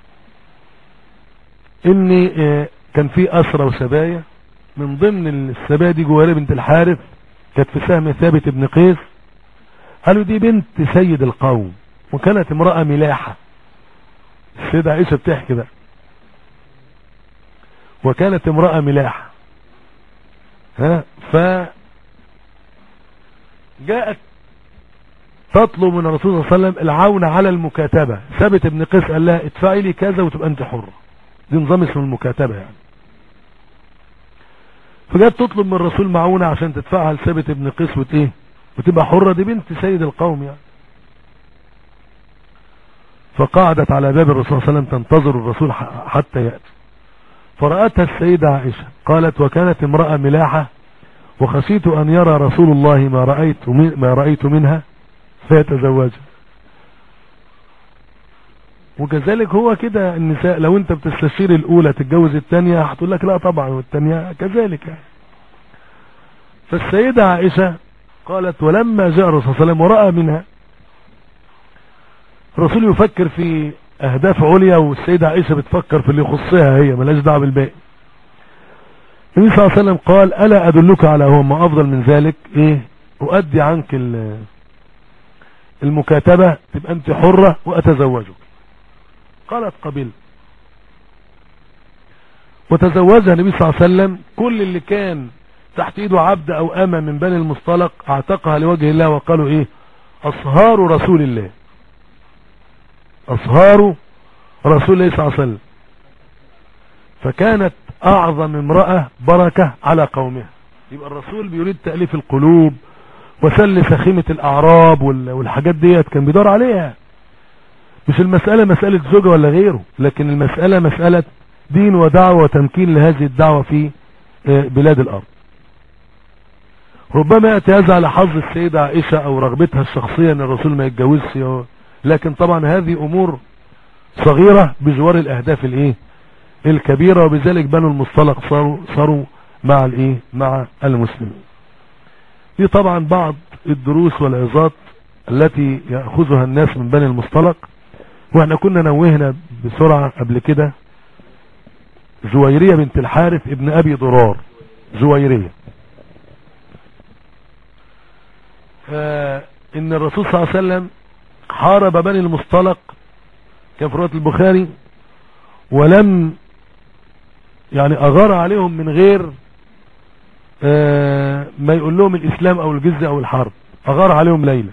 ان كان في اسرى وسبايا من ضمن السبايا دي جواري بنت الحارث كانت في سهم ثابت ابن قيس قالوا دي بنت سيد القوم وكانت امرأة ملاحة السيدة عائشة بتحكي بقى وكانت امرأة ملاحة ها ف جاءت تطلب من الرسول صلى الله عليه وسلم العون على المكاتبة ثابت ابن قيس قال لها ادفعي لي كذا وتبقى انت حرة دي نظام اسمه المكاتبة يعني فجت تطلب من الرسول معونة عشان تدفعها لثابت ابن قيس وت ايه وتبقى حرة دي بنت سيد القوم يعني فقعدت على باب الرسول صلى الله عليه وسلم تنتظر الرسول حتى يأتي فرأتها السيدة عائشة قالت وكانت امرأة ملاحة وخشيت أن يرى رسول الله ما رأيت, ما رأيت منها فيتزوجها وكذلك هو كده النساء لو انت بتستشير الاولى تتجوز الثانيه هتقول لك لا طبعا والثانيه كذلك يعني فالسيدة عائشة قالت ولما جاء الرسول صلى الله عليه وسلم ورأى منها الرسول يفكر في اهداف عليا والسيدة عائشة بتفكر في اللي يخصها هي ملاش دعوه بالباقي النبي صلى الله عليه وسلم قال ألا أدلك على هو ما أفضل من ذلك إيه أؤدي عنك المكاتبة تبقى أنت حرة وأتزوجك قالت قبل وتزوجها النبي صلى الله عليه وسلم كل اللي كان تحت ايده عبد او امة من بني المصطلق اعتقها لوجه الله وقالوا ايه اصهار رسول الله اصهار رسول الله صلى الله عليه وسلم فكانت اعظم امرأة بركة على قومها يبقى الرسول بيريد تأليف القلوب وسل سخيمة الاعراب والحاجات ديت كان بيدور عليها مش المسألة مسألة زوجة ولا غيره لكن المسألة مسألة دين ودعوة وتمكين لهذه الدعوة في بلاد الارض ربما يأتي هذا على حظ السيدة عائشة او رغبتها الشخصية ان الرسول ما يتجوزش لكن طبعا هذه امور صغيرة بجوار الاهداف الايه الكبيرة وبذلك بنو المصطلق صاروا, صاروا مع الايه مع المسلمين دي طبعا بعض الدروس والعظات التي يأخذها الناس من بني المصطلق واحنا كنا نوهنا بسرعة قبل كده زويرية بنت الحارث ابن ابي ضرار زويرية آه ان الرسول صلى الله عليه وسلم حارب بني المصطلق كان في رواية البخاري ولم يعني اغار عليهم من غير آه ما يقول لهم الاسلام او الجزء او الحرب اغار عليهم ليلة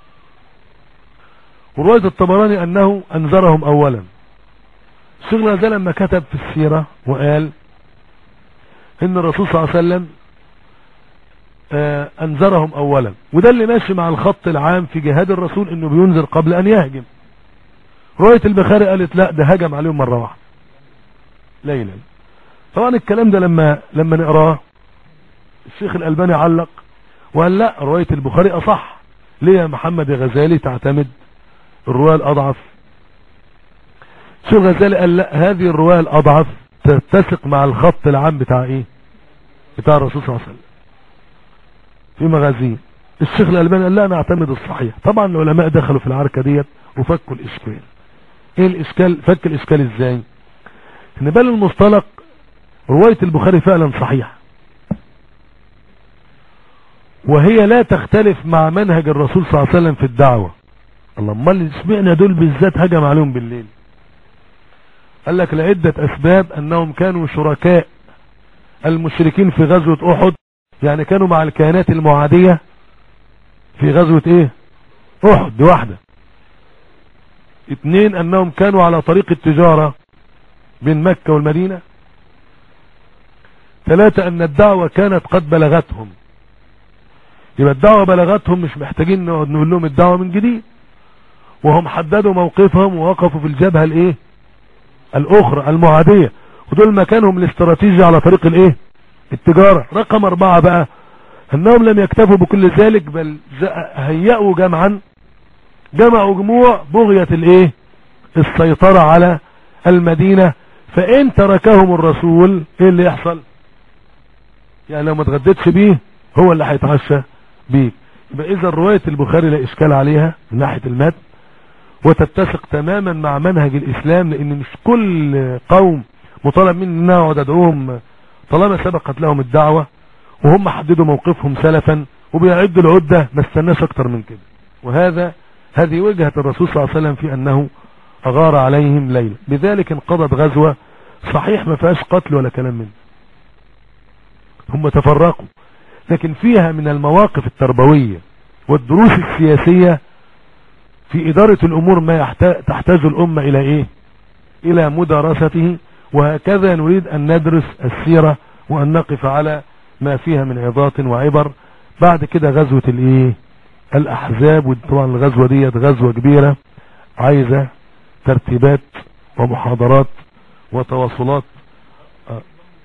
ورواية الطبراني انه انذرهم اولا الشيخ ده لما كتب في السيرة وقال ان الرسول صلى الله عليه وسلم آه انذرهم اولا وده اللي ماشي مع الخط العام في جهاد الرسول انه بينذر قبل ان يهجم رواية البخاري قالت لا ده هجم عليهم مرة واحدة ليلا طبعا الكلام ده لما لما نقراه الشيخ الالباني علق وقال لا رواية البخاري اصح ليه يا محمد يا غزالي تعتمد الرواية الاضعف الشيخ الغزالي قال لا هذه الرواية الاضعف تتسق مع الخط العام بتاع ايه بتاع الرسول صلى الله عليه وسلم في مغازيه الشيخ الالباني قال لا انا اعتمد الصحيح طبعا العلماء دخلوا في العركة ديت وفكوا الاشكال ايه الاشكال فك الاشكال ازاي ان بل المصطلق رواية البخاري فعلا صحيحة وهي لا تختلف مع منهج الرسول صلى الله عليه وسلم في الدعوة الله امال سمعنا دول بالذات هجم عليهم بالليل قال لك لعدة اسباب انهم كانوا شركاء المشركين في غزوة احد يعني كانوا مع الكيانات المعادية في غزوة ايه احد دي واحدة اثنين انهم كانوا على طريق التجارة بين مكة والمدينة ثلاثة ان الدعوة كانت قد بلغتهم يبقى الدعوة بلغتهم مش محتاجين نقعد نقول لهم الدعوة من جديد وهم حددوا موقفهم ووقفوا في الجبهة الايه الاخرى المعادية ودول مكانهم الاستراتيجي على طريق الايه التجارة رقم اربعة بقى انهم لم يكتفوا بكل ذلك بل هيئوا جمعا جمعوا جموع بغية الايه السيطرة على المدينة فان تركهم الرسول ايه اللي يحصل يعني لو ما تغدتش بيه هو اللي هيتعشى بيك يبقى اذا رواية البخاري لا اشكال عليها من ناحية المتن وتتسق تماما مع منهج الاسلام لان مش كل قوم مطالب مني ان اقعد ادعوهم طالما سبقت لهم الدعوة وهم حددوا موقفهم سلفا وبيعدوا العدة ما استناش اكتر من كده وهذا هذه وجهة الرسول صلى الله عليه وسلم في انه اغار عليهم ليلة بذلك انقضت غزوة صحيح ما فيهاش قتل ولا كلام منه هم تفرقوا لكن فيها من المواقف التربوية والدروس السياسية في إدارة الأمور ما يحتاج تحتاج الأمة إلى إيه إلى مدارسته وهكذا نريد أن ندرس السيرة وأن نقف على ما فيها من عظات وعبر بعد كده غزوة الإيه الأحزاب وطبعا الغزوة ديت غزوة كبيرة عايزة ترتيبات ومحاضرات وتواصلات آه.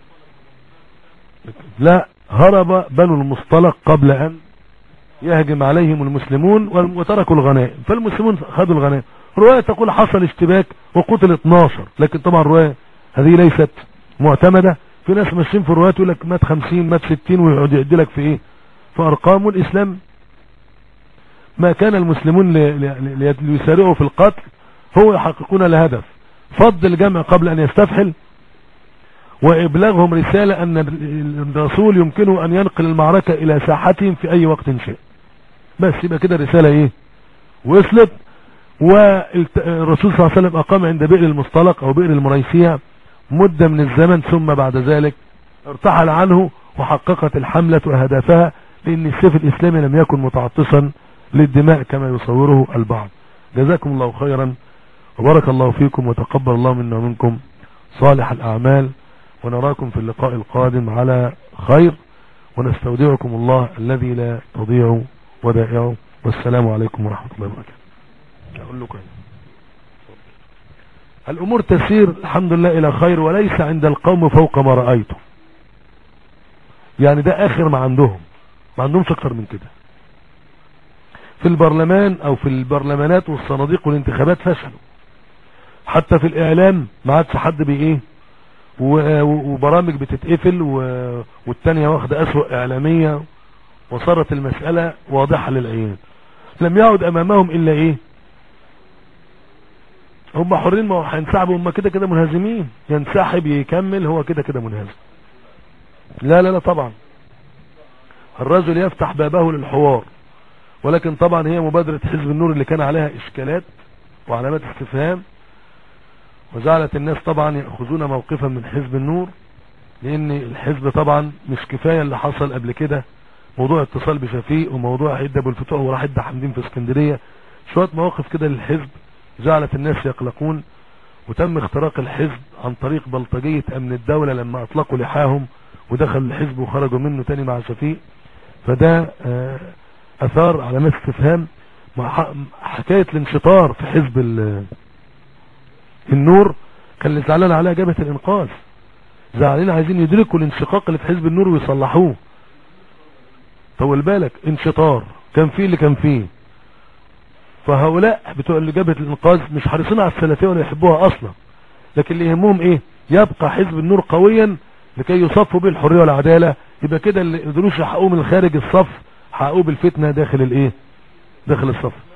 لا هرب بنو المصطلق قبل أن يهجم عليهم المسلمون وتركوا الغنائم فالمسلمون خدوا الغنائم رواية تقول حصل اشتباك وقتل 12 لكن طبعا الرواية هذه ليست معتمدة في ناس ماشيين في الروايات يقول لك مات 50 مات 60 ويقعد يعد لك في ايه في ارقام الاسلام ما كان المسلمون ليسارعوا في القتل هو يحققون الهدف فض الجمع قبل ان يستفحل وابلاغهم رسالة ان الرسول يمكنه ان ينقل المعركة الى ساحتهم في اي وقت شاء بس يبقى كده الرسالة ايه وصلت والرسول صلى الله عليه وسلم اقام عند بئر المصطلق او بئر المريسية مدة من الزمن ثم بعد ذلك ارتحل عنه وحققت الحملة اهدافها لان السيف الاسلامي لم يكن متعطشا للدماء كما يصوره البعض جزاكم الله خيرا وبارك الله فيكم وتقبل الله منا ومنكم صالح الاعمال ونراكم في اللقاء القادم على خير ونستودعكم الله الذي لا تضيع ودائعه والسلام عليكم ورحمة الله وبركاته أقول لكم الأمور تسير الحمد لله إلى خير وليس عند القوم فوق ما رأيته يعني ده آخر ما عندهم ما عندهمش أكتر من كده في البرلمان أو في البرلمانات والصناديق والانتخابات فشلوا حتى في الإعلام ما عادش حد بإيه وبرامج بتتقفل والتانية واخدة أسوأ إعلامية وصارت المسألة واضحة للعيان لم يعد أمامهم إلا إيه هم حرين ما هو هينسحبوا هم كده كده منهزمين ينسحب يكمل هو كده كده منهزم لا لا لا طبعا الرجل يفتح بابه للحوار ولكن طبعا هي مبادرة حزب النور اللي كان عليها إشكالات وعلامات استفهام وجعلت الناس طبعا يأخذون موقفا من حزب النور لان الحزب طبعا مش كفاية اللي حصل قبل كده موضوع اتصال بشفيق وموضوع عدة ابو الفتوح وراح عدة حمدين في اسكندرية شوية مواقف كده للحزب جعلت الناس يقلقون وتم اختراق الحزب عن طريق بلطجية امن الدولة لما اطلقوا لحاهم ودخل الحزب وخرجوا منه تاني مع شفيق فده اثار علامات استفهام مع حكاية الانشطار في حزب النور كان اللي زعلان عليها جبهة الانقاذ زعلانين عايزين يدركوا الانشقاق اللي في حزب النور ويصلحوه طول بالك انشطار كان فيه اللي كان فيه فهؤلاء بتوع اللي جبهة الانقاذ مش حريصين على السلفية ولا يحبوها اصلا لكن اللي يهمهم ايه يبقى حزب النور قويا لكي يصفوا به الحرية والعدالة يبقى كده اللي قدروش يحققوه من خارج الصف حققوه بالفتنة داخل الايه داخل الصف